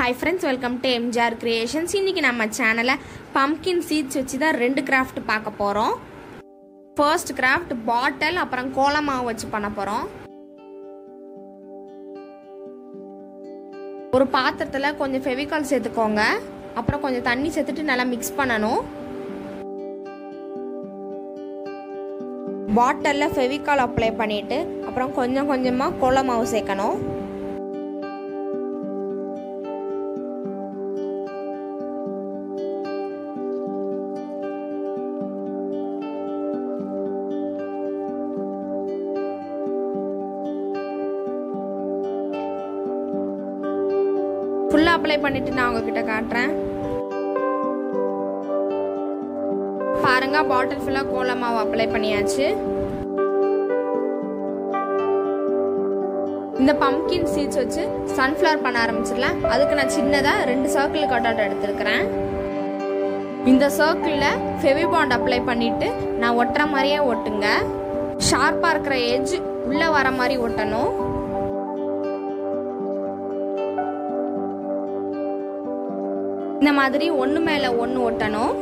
hi friends welcome to MGR creations இன்றைக்கி நம்ம சேனலில் பம்கின் சீட்ஸ் வச்சு தான் ரெண்டு கிராஃப்ட் பார்க்க போகிறோம் ஃபர்ஸ்ட் கிராஃப்ட் பாட்டில் அப்புறம் கோலமாவு வச்சு பண்ண போகிறோம் ஒரு பாத்திரத்தில் கொஞ்சம் ஃபெவிகால் சேர்த்துக்கோங்க அப்புறம் கொஞ்சம் தண்ணி சேர்த்துட்டு நல்லா மிக்ஸ் பண்ணணும் பாட்டிலில் ஃபெவிகால் அப்ளை பண்ணிவிட்டு அப்புறம் கொஞ்சம் கொஞ்சமாக கோலமாவு சேர்க்கணும் ஃபுல்லாக அப்ளை பண்ணிட்டு நான் உங்ககிட்ட காட்டுறேன் பாருங்க பாட்டில் ஃபுல்லாக கோலமாவு அப்ளை பண்ணியாச்சு இந்த பம்கின் சீட்ஸ் வச்சு சன்ஃப்ளவர் பண்ண ஆரம்பிச்சிடலாம் அதுக்கு நான் சின்னதாக ரெண்டு சர்க்கிள் கட் அவுட் எடுத்திருக்கிறேன் இந்த சர்க்கிளில் ஃபெவிபாண்ட் அப்ளை பண்ணிட்டு நான் ஒட்டுற மாதிரியே ஒட்டுங்க ஷார்ப்பாக இருக்கிற எஜ் உள்ளே வர மாதிரி ஒட்டணும் இந்த மாதிரி ஒன்று மேலே ஒன்று ஒட்டணும்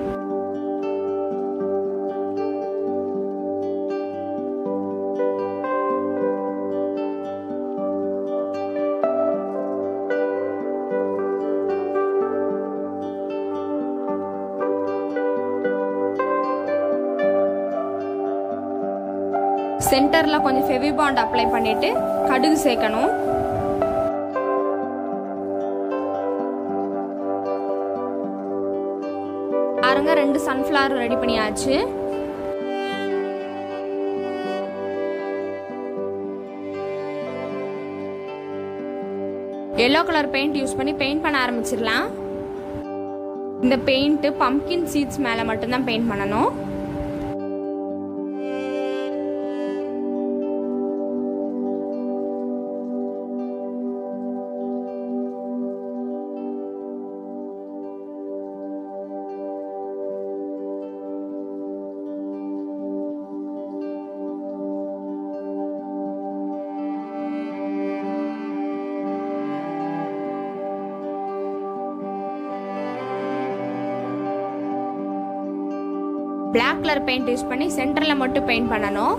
சென்டரில் கொஞ்சம் ஃபெவிபாண்ட் அப்ளை பண்ணிட்டு கடுகு சேர்க்கணும் பாருங்க ரெண்டு சன்ஃப்ளவர் ரெடி பண்ணியாச்சு எல்லோ கலர் பெயிண்ட் யூஸ் பண்ணி பெயிண்ட் பண்ண ஆரம்பிச்சிடலாம் இந்த பெயிண்ட் பம்கின் சீட்ஸ் மேலே மட்டும்தான் பெயிண்ட் பண்ணணும் பிளாக் கலர் பெயிண்ட் யூஸ் பண்ணி சென்டரில் மட்டும் பெயிண்ட் பண்ணணும்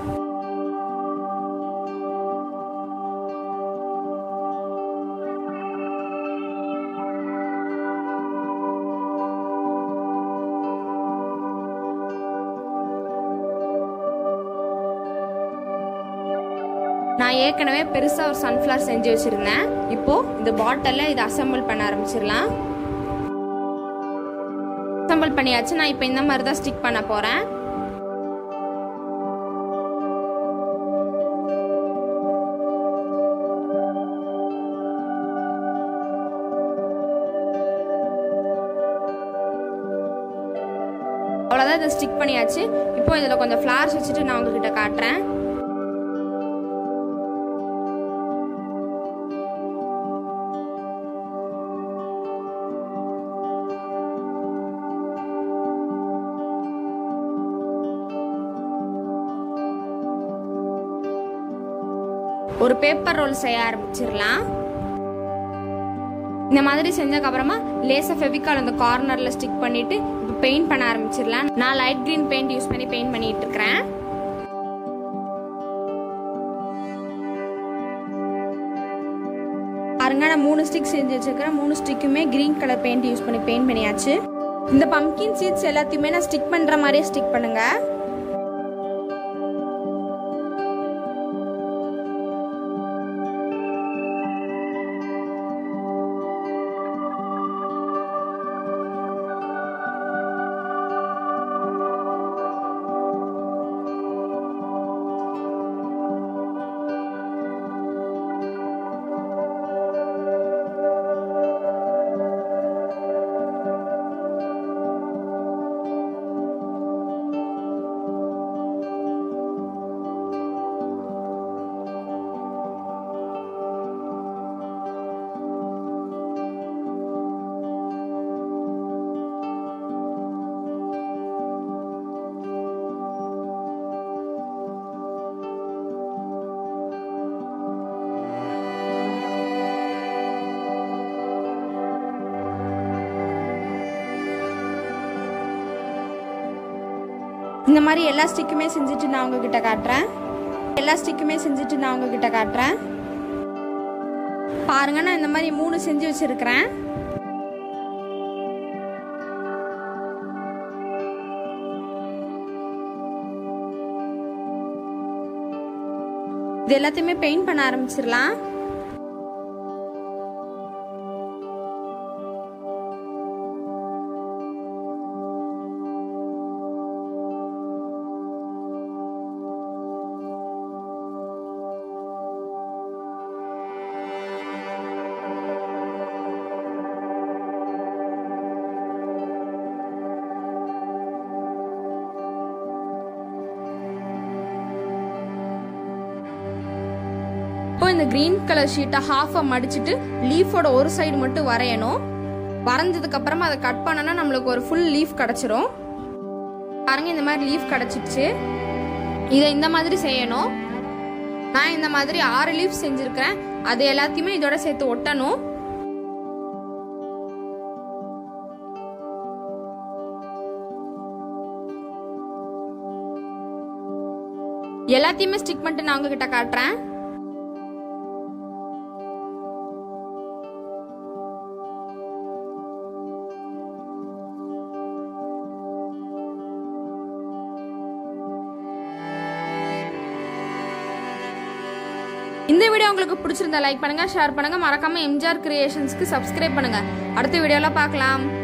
நான் ஏற்கனவே பெருசாக ஒரு சன்ஃப்ளவர் செஞ்சு வச்சுருந்தேன் இப்போது இந்த பாட்டிலில் இதை அசம்பிள் பண்ண ஆரம்பிச்சிடலாம் அசம்பிள் பண்ணியாச்சு நான் இப்போ இந்த மாதிரி தான் ஸ்டிக் பண்ண போகிறேன் அவ்வளோதான் இதை ஸ்டிக் பண்ணியாச்சு இப்போ இதில் கொஞ்சம் ஃப்ளார்ஸ் வச்சுட்டு நான் உங்ககிட்ட காட்டுறேன் ஒரு பேப்பர் ரோல் செய்ய ஆரம்பிச்சிடலாம் இந்த மாதிரி செஞ்சதுக்கு அப்புறமா லேசா ஃபெவிகால் அந்த கார்னர்ல ஸ்டிக் பண்ணிட்டு இப்போ பெயிண்ட் பண்ண ஆரம்பிச்சிடலாம் நான் லைட் கிரீன் பெயிண்ட் யூஸ் பண்ணி பெயிண்ட் பண்ணிட்டு இருக்கிறேன் பாருங்க நான் மூணு ஸ்டிக் செஞ்சு வச்சிருக்கிறேன் மூணு ஸ்டிக்குமே கிரீன் கலர் பெயிண்ட் யூஸ் பண்ணி பெயிண்ட் பண்ணியாச்சு இந்த பம்கின் சீட்ஸ் எல்லாத்தையுமே நான் ஸ்டிக் பண்ற மாதிரியே ஸ்டிக் பண்ணுங்க இந்த மாதிரி எல்லா ஸ்டிக்குமே செஞ்சுட்டு நான் உங்ககிட்ட காட்டுறேன் எல்லா ஸ்டிக்குமே செஞ்சுட்டு நான் உங்ககிட்ட காட்டுறேன் பாருங்க நான் இந்த மாதிரி மூணு செஞ்சு வச்சிருக்கிறேன் இது எல்லாத்தையுமே பெயிண்ட் பண்ண ஆரம்பிச்சிடலாம் இப்போ இந்த கிரீன் கலர் ஷீட்டை ஹாஃபை மடிச்சிட்டு லீஃபோட ஒரு சைடு மட்டும் வரையணும் வரைஞ்சதுக்கு அப்புறமா அதை கட் பண்ணனா நம்மளுக்கு ஒரு ஃபுல் லீஃப் கிடைச்சிரும் பாருங்க இந்த மாதிரி லீஃப் கிடைச்சிடுச்சு இதை இந்த மாதிரி செய்யணும் நான் இந்த மாதிரி ஆறு லீஃப் செஞ்சிருக்கிறேன் அது எல்லாத்தையுமே இதோட சேர்த்து ஒட்டணும் எல்லாத்தையுமே ஸ்டிக் பண்ணிட்டு நான் உங்ககிட்ட காட்டுறேன் இந்த வீடியோ உங்களுக்கு பிடிச்சிருந்தா லைக் பண்ணுங்க ஷேர் பண்ணுங்க மறக்காம எம்ஜிஆர் கிரியேஷன்ஸ்க்கு சப்ஸ்கிரைப் பண்ணுங்க அடுத்த வீடியோல பார்க்கலாம்